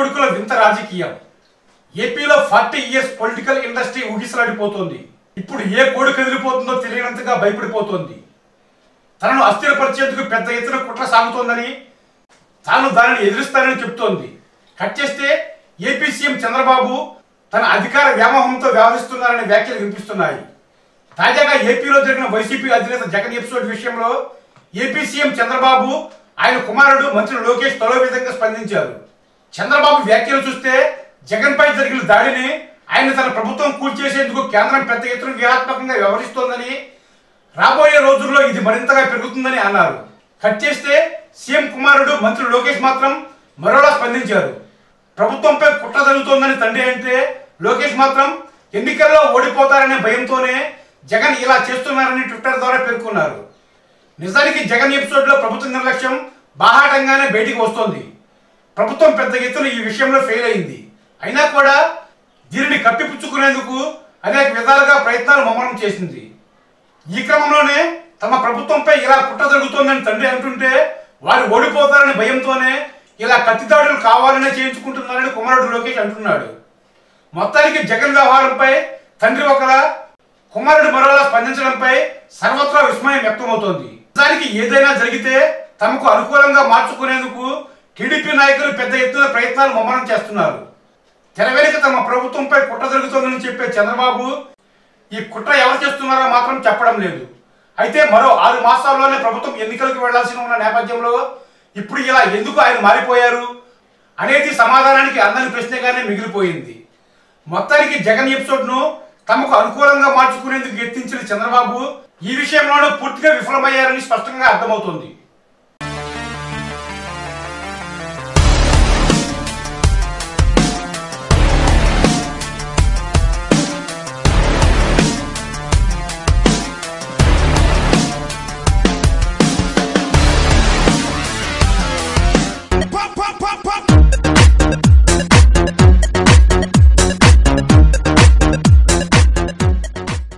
కొడుకుల వింత రాజకీయం ఏపీలో ఫార్టీ ఇయర్స్ పొలిటికల్ ఇండస్ట్రీ ఉగిసలాడిపోతోంది ఇప్పుడు ఏ కోడి కదిలిపోతుందో తెలియనంతగా భయపడిపోతోంది తనను అస్థిరపరిచేందుకు పెద్ద ఎత్తున కుట్ర సాగుతోందని తాను దానిని ఎదురిస్తానని చెప్తోంది కట్ చేస్తే ఏపీ సీఎం చంద్రబాబు తన అధికార వ్యామోహంతో వ్యవహరిస్తున్నారనే వ్యాఖ్యలు వినిపిస్తున్నాయి తాజాగా ఏపీలో జరిగిన వైసీపీ అధినేత జగన్ ఎపిసోడ్ విషయంలో ఏపీ సీఎం చంద్రబాబు ఆయన కుమారుడు మంత్రి లోకేష్ తలో విధంగా స్పందించారు చంద్రబాబు వ్యాఖ్యలు చూస్తే జగన్ పై జరిగిన దాడిని ఆయన తన ప్రభుత్వం కూల్చేసేందుకు కేంద్రం పెద్ద ఎత్తున వ్యూహాత్మకంగా వ్యవహరిస్తోందని రాబోయే రోజుల్లో ఇది మరింతగా పెరుగుతుందని అన్నారు కట్ చేస్తే సీఎం కుమారుడు మంత్రి లోకేష్ మాత్రం మరోలా స్పందించారు ప్రభుత్వంపై కుట్ర జరుగుతోందని తండ్రి అంటే లోకేష్ మాత్రం ఎన్నికల్లో ఓడిపోతారనే భయంతోనే జగన్ ఇలా చేస్తున్నారని ట్విట్టర్ ద్వారా పేర్కొన్నారు నిజానికి జగన్ ఎపిసోడ్ లో ప్రభుత్వ నిర్లక్ష్యం బాహాటంగానే బయటికి వస్తోంది ప్రభుత్వం పెద్ద ఎత్తున ఈ విషయంలో ఫెయిల్ అయింది అయినా కూడా దీనిని కప్పిపుచ్చుకునేందుకు అనేక విధాలుగా ప్రయత్నాలు ముమ్మరం చేసింది ఈ క్రమంలోనే తమ ప్రభుత్వంపై ఇలా కుట్ర జరుగుతోందని తండ్రి అంటుంటే వారు ఓడిపోతారని భయంతోనే ఇలా కత్తిదాడులు కావాలనే చేయించుకుంటున్నారని కుమారుడు లోకేష్ అంటున్నాడు మొత్తానికి జగన్ వ్యవహారంపై తండ్రి ఒకలా కుమారుడు మరోలా స్పందించడంపై సర్వత్రా విస్మయం వ్యక్తమవుతోంది నిజానికి ఏదైనా జరిగితే తమకు అనుకూలంగా మార్చుకునేందుకు టీడీపీ నాయకులు పెద్ద ఎత్తున ప్రయత్నాలు ముమ్మరం చేస్తున్నారు తెర వెనుక తమ ప్రభుత్వంపై కుట్ర జరుగుతోందని చెప్పే చంద్రబాబు ఈ కుట్ర ఎవరు చేస్తున్నారో మాత్రం చెప్పడం లేదు అయితే మరో ఆరు మాసాల్లోనే ప్రభుత్వం ఎన్నికలకు వెళ్లాల్సి ఉన్న నేపథ్యంలో ఇప్పుడు ఇలా ఎందుకు ఆయన మారిపోయారు అనేది సమాధానానికి అందని ప్రశ్నగానే మిగిలిపోయింది మొత్తానికి జగన్ ఎపిసోడ్ ను తమకు అనుకూలంగా మార్చుకునేందుకు యత్నించిన చంద్రబాబు ఈ విషయంలోనూ పూర్తిగా విఫలమయ్యారని స్పష్టంగా అర్థమవుతోంది